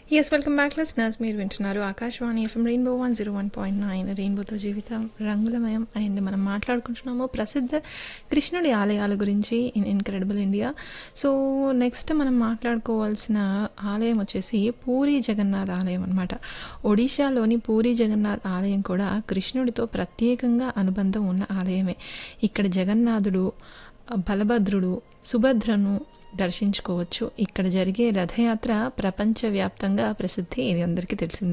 yes welcome back listeners మీరు వింటున్నారు Akashvani FM rainbow one zero one point nine రెయిన్బోతో జీవితం రంగులమయం అండ్ మనం మాట్లాడుకుంటున్నాము ప్రసిద్ధ కృష్ణుడి ఆలయాల గురించి in incredible India so next మనం మాట్లాడుకోవాల్సిన ఆలయం వచ్చేసి పూరి జగన్నాథ్ ఆలయం అనమాట ఒడిశాలోని పూరి జగన్నాథ్ ఆలయం కూడా కృష్ణుడితో ప్రత్యేకంగా అనుబంధం ఉన్న ఆలయమే ఇక్కడ జగన్నాథుడు బలభద్రుడు సుభద్రను దర్శించుకోవచ్చు ఇక్కడ జరిగే రథయాత్ర ప్రపంచవ్యాప్తంగా ప్రసిద్ధి ఇది అందరికీ తెలిసిందే